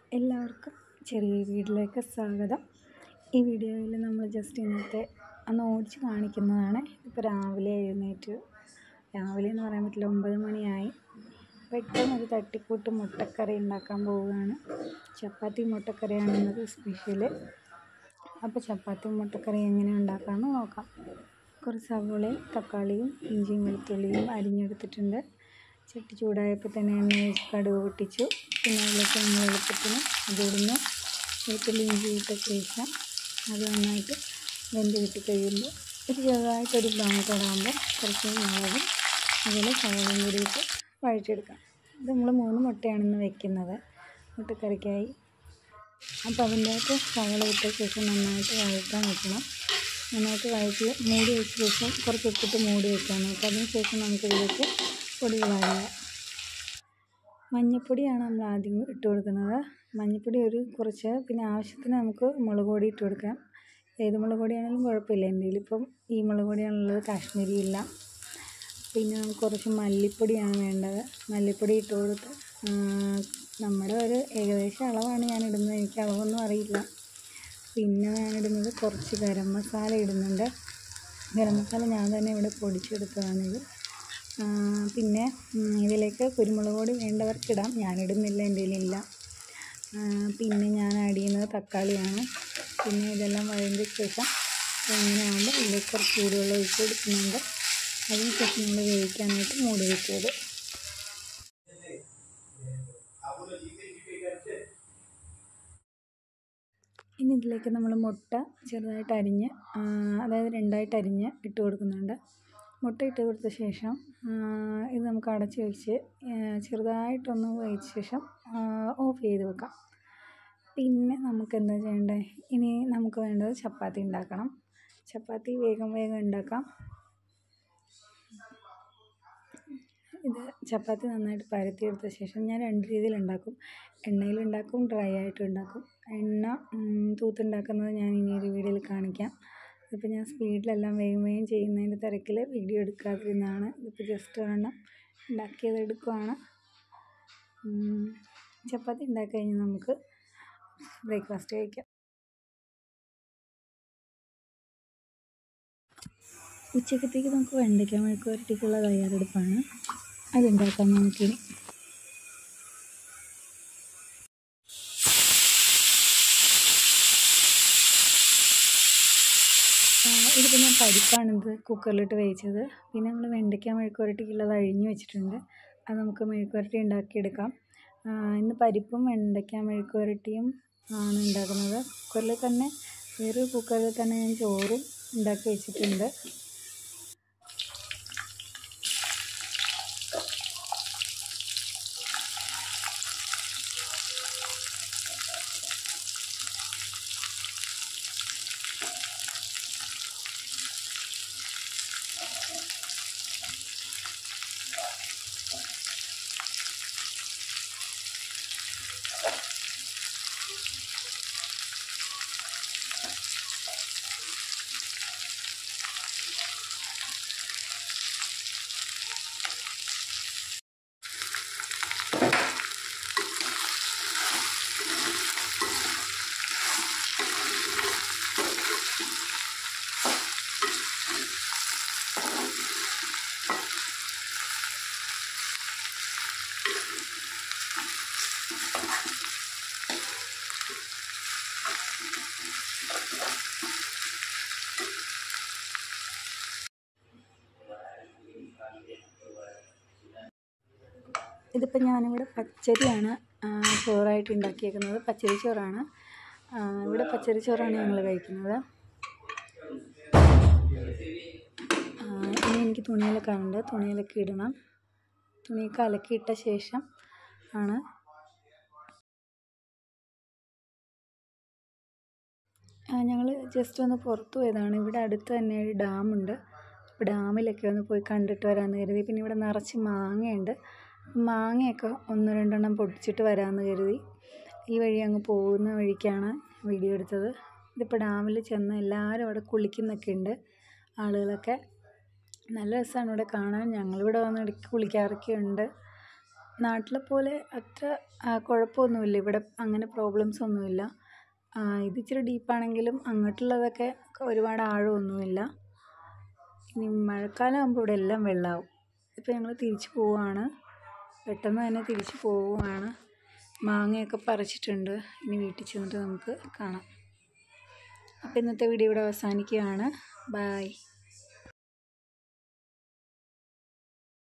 എല്ലാവർക്കും ചെറിയ വീട്ടിലേക്ക് സ്വാഗതം ഈ വീഡിയോയിൽ നമ്മൾ ജസ്റ്റ് ഇന്നത്തെ ഒന്ന് ഓടിച്ച് കാണിക്കുന്നതാണ് ഇപ്പോൾ രാവിലെ എഴുന്നേറ്റ് രാവിലെ എന്ന് പറയാൻ പറ്റില്ല ഒമ്പത് മണിയായി പെട്ടെന്ന് ഒരു തട്ടിക്കൂട്ട് മുട്ടക്കറി ഉണ്ടാക്കാൻ പോവുകയാണ് ചപ്പാത്തി മുട്ടക്കറിയാണ് ഇന്നത്തെ സ്പെഷ്യൽ അപ്പോൾ ചപ്പാത്തി മുട്ടക്കറി എങ്ങനെ ഉണ്ടാക്കാമെന്ന് നോക്കാം കുറച്ച് സവോളയും തക്കാളിയും ഇഞ്ചിയും വെളുത്തുള്ളിയും അരിഞ്ഞെടുത്തിട്ടുണ്ട് ചട്ടി ചൂടായപ്പോൾ തന്നെ എണ്ണ ഒഴിച്ച് കടുക് പൊട്ടിച്ചു പിന്നെ അതിലേക്ക് നമ്മൾ എളുപ്പത്തിന് അതിടുന്നു വെളുത്തുള്ളി ഇഞ്ചി ഇട്ട ശേഷം അത് നന്നായിട്ട് വെന്ത് കിട്ടി കഴിയുമ്പോൾ ഒരു ചെറുതായിട്ടൊരു ബ്രൗൺ കളറാകുമ്പോൾ കുറച്ച് മുളകും അതുപോലെ സവോളയും കൂടി ഇട്ട് വഴറ്റിയെടുക്കാം ഇത് നമ്മൾ മൂന്ന് മുട്ടയാണ് ഇന്ന് വെക്കുന്നത് മുട്ടക്കറിക്കായി അപ്പോൾ അതിൻ്റെ അകത്ത് സവോള ഇട്ട ശേഷം നന്നായിട്ട് വഴറ്റാൻ വെക്കണം നന്നായിട്ട് വഴറ്റി മൂടി വെച്ച ശേഷം കുറച്ച് ഉപ്പിട്ട് മൂടി വെക്കാൻ നോക്കുക അതിന് ശേഷം നമുക്കിതിലേക്ക് പൊടികൾ ആഡ് ചെയ്യാം മഞ്ഞൾപ്പൊടിയാണ് നമ്മൾ ആദ്യം ഇട്ട് കൊടുക്കുന്നത് മഞ്ഞൾപ്പൊടി ഒരു കുറച്ച് പിന്നെ ആവശ്യത്തിന് നമുക്ക് മുളക് പൊടി ഇട്ട് കൊടുക്കാം ഏത് മുളക് പൊടിയാണെങ്കിലും കുഴപ്പമില്ല എൻ്റെ കയ്യിലിപ്പം ഈ മുളക് പൊടിയാണുള്ളത് കാശ്മീരി ഇല്ല പിന്നെ നമുക്ക് കുറച്ച് മല്ലിപ്പൊടിയാണ് വേണ്ടത് മല്ലിപ്പൊടി ഇട്ട് കൊടുത്ത് നമ്മുടെ ഒരു ഏകദേശം അളവാണ് ഞാൻ ഇടുന്നത് എനിക്ക് അളവൊന്നും അറിയില്ല പിന്നെ ഞാൻ ഇടുന്നത് കുറച്ച് ഗരം മസാല ഇടുന്നുണ്ട് ഗരം മസാല ഞാൻ തന്നെ ഇവിടെ പൊടിച്ചെടുത്തതാണിത് പിന്നെ ഇതിലേക്ക് കുരുമുളക് പൊടി വേണ്ടവർക്കിടാം ഞാനിടുന്നില്ല എൻ്റെ കയ്യിലില്ല പിന്നെ ഞാൻ ആഡ് ചെയ്യുന്നത് തക്കാളിയാണ് പിന്നെ ഇതെല്ലാം വഴഞ്ഞ ശേഷം ഇങ്ങനെ ആകുമ്പോൾ ഇതിലേക്ക് കുറച്ച് ചൂടുവെള്ളം ഒഴിച്ച് കൊടുക്കുന്നുണ്ട് അതിന് ശേഷം നമ്മൾ വേവിക്കാനായിട്ട് മൂടി വയ്ക്കുന്നത് ഇനി ഇതിലേക്ക് നമ്മൾ മുട്ട ചെറുതായിട്ട് അരിഞ്ഞ് അതായത് രണ്ടായിട്ട് അരിഞ്ഞ് ഇട്ട് കൊടുക്കുന്നുണ്ട് മുട്ട ഇട്ട് കൊടുത്ത ശേഷം ഇത് നമുക്ക് അടച്ച് വെച്ച് ചെറുതായിട്ടൊന്ന് വേവിച്ച ശേഷം ഓഫ് ചെയ്ത് വെക്കാം പിന്നെ നമുക്ക് എന്താ ചെയ്യേണ്ടത് ഇനി നമുക്ക് വേണ്ടത് ചപ്പാത്തി ഉണ്ടാക്കണം ചപ്പാത്തി വേഗം വേഗം ഉണ്ടാക്കാം ഇത് ചപ്പാത്തി നന്നായിട്ട് പരത്തിയെടുത്ത ശേഷം ഞാൻ രണ്ട് രീതിയിൽ ഉണ്ടാക്കും എണ്ണയിൽ ഉണ്ടാക്കും ഡ്രൈ ആയിട്ട് ഉണ്ടാക്കും എണ്ണ തൂത്തുണ്ടാക്കുന്നത് ഞാൻ ഇനി ഒരു വീഡിയോയിൽ കാണിക്കാം ഇതിപ്പോൾ ഞാൻ സ്പീഡിലെല്ലാം വേഗം വേഗം ചെയ്യുന്നതിൻ്റെ തിരക്കിൽ വീഡിയോ എടുക്കാതിരുന്നതാണ് ഇതിപ്പോൾ ജസ്റ്റ് ഒരെണ്ണം ഉണ്ടാക്കിയത് എടുക്കുവാണ് ചപ്പാത്തി ഉണ്ടാക്കി കഴിഞ്ഞ് നമുക്ക് ബ്രേക്ക്ഫാസ്റ്റ് കഴിക്കാം ഉച്ചക്കത്തേക്ക് നമുക്ക് വെണ്ടയ്ക്ക മെഴുക്ക് വരട്ടിക്കുള്ള തയ്യാറെടുപ്പാണ് അതുണ്ടാക്കാം നമുക്കിനി ഇതിപ്പോൾ ഞാൻ പരിപ്പാണിത് കുക്കറിലിട്ട് വേവിച്ചത് പിന്നെ നമ്മൾ വെണ്ടയ്ക്ക മെഴുക്ക് വരട്ടിക്കുള്ളത് അഴിഞ്ഞ് വെച്ചിട്ടുണ്ട് അത് നമുക്ക് മെഴുക്ക് വരട്ടി ഉണ്ടാക്കിയെടുക്കാം ഇന്ന് പരിപ്പും വെണ്ടയ്ക്ക മെഴുക്ക് വരട്ടിയും ആണ് ഉണ്ടാക്കുന്നത് കുക്കറിൽ തന്നെ വേറൊരു കുക്കറിൽ തന്നെ ഞാൻ ചോറും ഉണ്ടാക്കി വെച്ചിട്ടുണ്ട് ഇതിപ്പോൾ ഞാനിവിടെ പച്ചരിയാണ് ചോറായിട്ട് ഉണ്ടാക്കിയേക്കുന്നത് പച്ചരി ചോറാണ് ഇവിടെ പച്ചരി ചോറാണ് ഞങ്ങൾ കഴിക്കുന്നത് ഇനി എനിക്ക് തുണിയിലൊക്കെ ഉണ്ട് തുണിയിലൊക്കെ ഇടണം തുണിയൊക്കെ അലക്കിയിട്ട ശേഷം ആണ് ഞങ്ങൾ ജസ്റ്റ് ഒന്ന് പുറത്ത് പോയതാണ് ഇവിടെ അടുത്ത് തന്നെ ഒരു ഡാമുണ്ട് അപ്പോൾ ഡാമിലൊക്കെ ഒന്ന് പോയി കണ്ടിട്ട് വരാമെന്ന് കരുതി പിന്നെ ഇവിടെ നിറച്ച് മാങ്ങയുണ്ട് മാങ്ങയൊക്കെ ഒന്ന് രണ്ടെണ്ണം പൊട്ടിച്ചിട്ട് വരാമെന്ന് കരുതി ഈ വഴി അങ്ങ് പോകുന്ന വഴിക്കാണ് വീഡിയോ എടുത്തത് ഇതിപ്പോൾ ഡാമിൽ ചെന്ന് എല്ലാവരും അവിടെ കുളിക്കുന്നൊക്കെ ഉണ്ട് ആളുകളൊക്കെ നല്ല രസമാണ് ഇവിടെ കാണാൻ ഞങ്ങളിവിടെ വന്ന് ഇടയ്ക്ക് കുളിക്കാറൊക്കെ ഉണ്ട് നാട്ടിലെ പോലെ അത്ര ആ, കുഴപ്പമൊന്നുമില്ല ഇവിടെ അങ്ങനെ പ്രോബ്ലംസ് ഒന്നുമില്ല ആ, ഇത് ഇച്ചിരി ഡീപ്പാണെങ്കിലും അങ്ങോട്ടുള്ളതൊക്കെ ഒരുപാട് ആഴമൊന്നുമില്ല ഇനി മഴക്കാലം ആകുമ്പോൾ ഇവിടെ എല്ലാം വെള്ളമാവും ഇപ്പോൾ ഞങ്ങൾ തിരിച്ചു പോവുകയാണ് പെട്ടെന്ന് തന്നെ തിരിച്ചു പോവുകയാണ് മാങ്ങയൊക്കെ പറിച്ചിട്ടുണ്ട് ഇനി വീട്ടിൽ ചെന്നിട്ട് നമുക്ക് കാണാം അപ്പോൾ ഇന്നത്തെ വീഡിയോ ഇവിടെ അവസാനിക്കുകയാണ് ബായ്